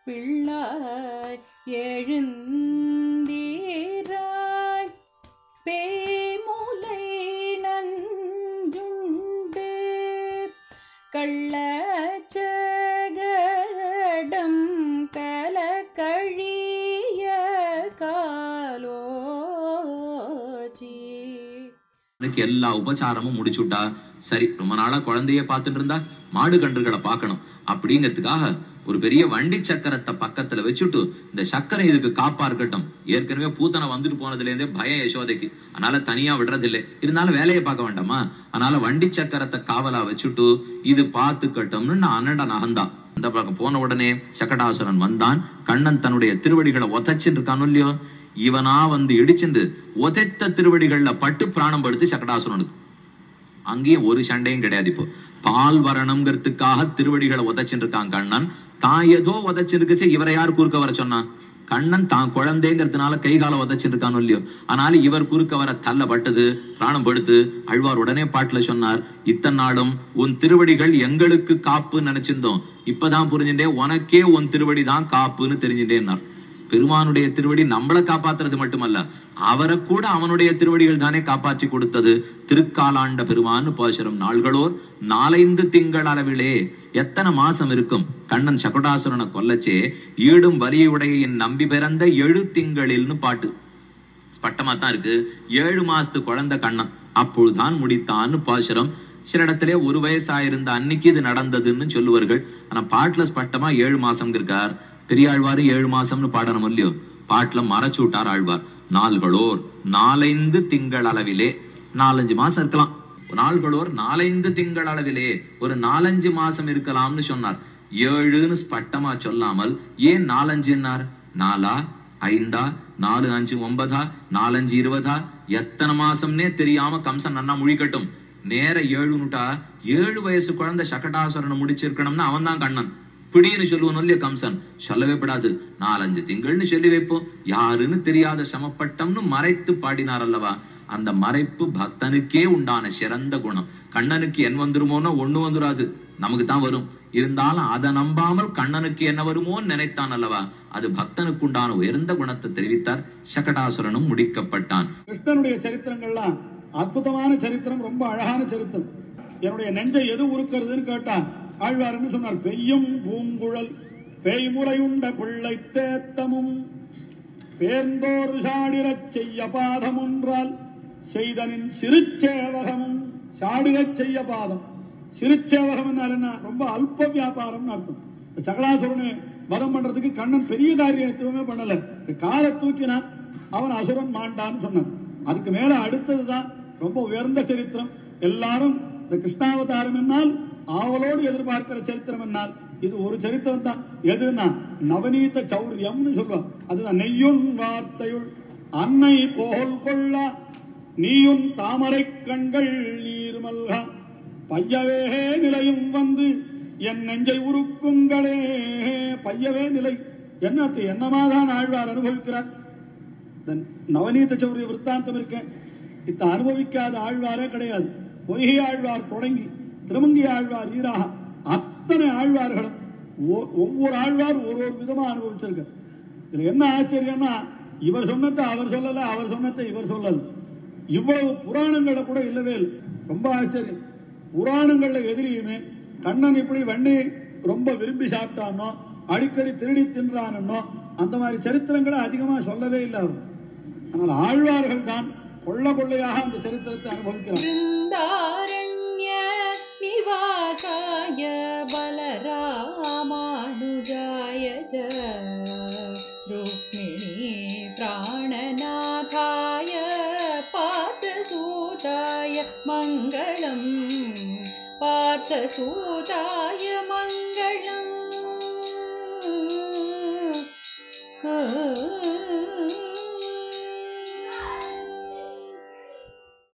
பிள்ளாய் எழுந்தீராய் பேமுலை நஞ்சுண்டு கள்ளச்சகடம் கலக்கழிய காலோச்சி எனக்கு எல்லா உபச்சாரமும் முடிச்சுட்டா சரி ரொம்ப நாளா குழந்தைய பார்த்துட்டு இருந்தா மாடு கன்றுகளை பார்க்கணும் அப்படிங்கிறதுக்காக ஒரு பெரிய வண்டி சக்கரத்தை பக்கத்துல வச்சுட்டு இந்த சக்கரை இதுக்கு காப்பா இருக்கட்டும் ஏற்கனவே பூத்தனை வந்துட்டு போனதுல இருந்தே பயம் யசோதைக்கு அதனால தனியா விடுறதில்லை இருந்தாலும் வேலையை பார்க்க வேண்டாமா அதனால வண்டி சக்கரத்தை காவலா வச்சுட்டு இது பார்த்துக்கட்டும்னு நான் அண்ணன் நகந்தான் அந்த பக்கம் போன உடனே சக்கடாசுரன் வந்தான் கண்ணன் தன்னுடைய திருவடிகளை உதச்சிட்டு இருக்கானோ இல்லையோ இவனா வந்து இடிச்சிருந்து உதைத்த திருவடிகள்ல பட்டு பிராணம் படுத்து சக்கடாசுரனுக்கு அங்கேயும் ஒரு சண்டையும் கிடையாது இப்போ பால் வரணுங்கிறதுக்காக திருவடிகளை உதைச்சிட்டு இருக்கான் கண்ணன் தான் ஏதோ உதைச்சிருக்குச்சு இவரை யார் குறுக்க வர சொன்னா கண்ணன் தான் குழந்தைங்கிறதுனால கை காலை உதைச்சிட்டு இருக்கானோ இல்லையோ அதனால இவர் குறுக்க வர தள்ளப்பட்டது பிராணம் படுத்து அழ்வார் உடனே பாட்டுல சொன்னார் இத்தனை நாளும் உன் திருவடிகள் எங்களுக்கு காப்புன்னு நினைச்சிருந்தோம் இப்பதான் புரிஞ்சுட்டே உனக்கே உன் திருவடி தான் காப்புன்னு தெரிஞ்சுட்டேன்னார் பெருமானுடைய திருவடி நம்மளை காப்பாத்துறது மட்டுமல்ல அவரை கூட அவனுடைய திருவடிகள் தானே காப்பாற்றி கொடுத்தது திருக்காலாண்ட பெருமான் பாசுரம் நாள்களோர் நாலைந்து திங்கள் அளவிலே எத்தனை மாசம் இருக்கும் கண்ணன் சகுடாசுரனை கொல்லச்சே ஈடும் வலியுடையின் நம்பி பிறந்த எழு திங்களில்னு பாட்டு ஸ்பட்டமா தான் இருக்கு ஏழு மாசத்து குழந்தை கண்ணன் அப்பொழுதுதான் முடித்தான்னு பாசுரம் சில இடத்துல ஒரு வயசாயிருந்த அன்னைக்கு இது நடந்ததுன்னு சொல்லுவார்கள் ஆனா பாட்டுல ஸ்பட்டமா ஏழு மாசம் இருக்கார் பெரியாழ்வாரு ஏழு மாசம்னு பாடணும் இல்லையோ பாட்டுல மறைச்சு விட்டார் ஆழ்வார் நாள்களோர் நாலைந்து திங்கள் அளவிலே நாலஞ்சு மாசம் இருக்கலாம் நாள்களோர் நாலைந்து திங்கள் அளவிலே ஒரு நாலஞ்சு மாசம் இருக்கலாம்னு சொன்னார் ஏழுன்னு ஸ்பட்டமா சொல்லாமல் ஏன் நாலஞ்சுன்னார் நாலா ஐந்தா நாலு அஞ்சு ஒன்பதா நாலஞ்சு இருபதா எத்தனை மாசம்னே தெரியாம கம்சன் நன்னா முழிக்கட்டும் நேர ஏழுனுட்டா ஏழு வயசு குழந்தை சக்கட்டாசுரனை முடிச்சிருக்கணும்னா அவன் தான் கண்ணன் பிடின்னு சொல்லுவன் இல்லையா கம்சன் சொல்லவே படாது நாலஞ்சு திங்கள்னு சொல்லி வைப்போம் யாருன்னு தெரியாத சமப்பட்டம்னு மறைத்து பாடினார் அல்லவா அந்த மறைப்பு பக்தனுக்கே உண்டான சிறந்த குணம் கண்ணனுக்கு என் வந்துருமோன்னா ஒண்ணு வந்துராது நமக்கு தான் வரும் இருந்தாலும் அதை நம்பாமல் கண்ணனுக்கு என்ன வருமோன்னு நினைத்தான் அல்லவா அது பக்தனுக்கு உண்டான உயர்ந்த குணத்தை தெரிவித்தார் சகடாசுரனும் முடிக்கப்பட்டான் கிருஷ்ணனுடைய சரித்திரங்கள்லாம் அற்புதமான சரித்திரம் ரொம்ப அழகான சரித்திரம் என்னுடைய நெஞ்சை எது உருக்கிறதுன்னு கேட்டான் ஆழ்வார்னு சொன்னார் பெய்யும் பூங்குழல் பேய்முறையுண்ட பிள்ளை தேத்தமும் பேர்ந்தோர் சாடிரச் செய்ய பாதம் ஒன்றால் செய்தனின் சிறுச்சேவகமும் சாடுகச் செய்ய பாதம் சிறுச்சேவகம் என்ன ரொம்ப அல்ப வியாபாரம்னு அர்த்தம் இந்த சகடாசுரனை வதம் பண்றதுக்கு கண்ணன் பெரிய காரியம் எதுவுமே பண்ணல இந்த காலை தூக்கினான் அவன் அசுரன் மாண்டான்னு சொன்னான் அதுக்கு மேல அடுத்ததுதான் ரொம்ப உயர்ந்த சரித்திரம் எல்லாரும் இந்த கிருஷ்ணாவதாரம் என்னால் ஆவலோடு எதிர்பார்க்கிற சரித்திரம் என்னால் இது ஒரு சரித்திரம் தான் எதுனா நவநீத சௌரியம்னு சொல்லுவான் அதுதான் நெய்யுன் வார்த்தையுள் அன்னை கோல் கொள்ளா நீயும் தாமரை கண்கள் நீர் மல்கா பையவே நிலையும் வந்து என் நெஞ்சை உருக்குங்களே பையவே நிலை என்ன என்னமாதான் ஆழ்வார் அனுபவிக்கிறார் இந்த நவநீத சௌரிய விற்த்தாந்தம் இருக்கேன் இத்த அனுபவிக்காத ஆழ்வாரே கிடையாது பொய்கை ஆழ்வார் தொடங்கி திருமங்கி ஆழ்வார் ஈராக அத்தனை ஆழ்வார்களும் ஒ- ஒவ்வொரு ஆழ்வார் ஒரு ஒரு விதமா அனுபவிச்சிருக்க இதுல என்ன ஆச்சரியம்னா இவர் சொன்னதை அவர் சொல்லல அவர் சொன்னதை இவர் சொல்லல இவ்வளவு புராணங்கள்ல கூட இல்லவே இல்லை ரொம்ப ஆச்சரியம் புராணங்கள்ல எதிரியுமே கண்ணன் இப்படி வெண்ணெய் ரொம்ப விரும்பி சாப்பிட்டானோ அடிக்கடி திருடி தின்றானோ அந்த மாதிரி சரித்திரங்களை அதிகமா சொல்லவே இல்லை அவர் ஆனால் ஆழ்வார்கள் தான் கொள்ள கொள்ளையாக அந்த சரித்திரத்தை அனுபவிக்கிறார் वृन्दारण्य निवासाय बलरामानुजाय च रुक्मिणी प्राणनाथाय पार्थसूताय मङ्गलम् पार्थसूताय मङ्गलम्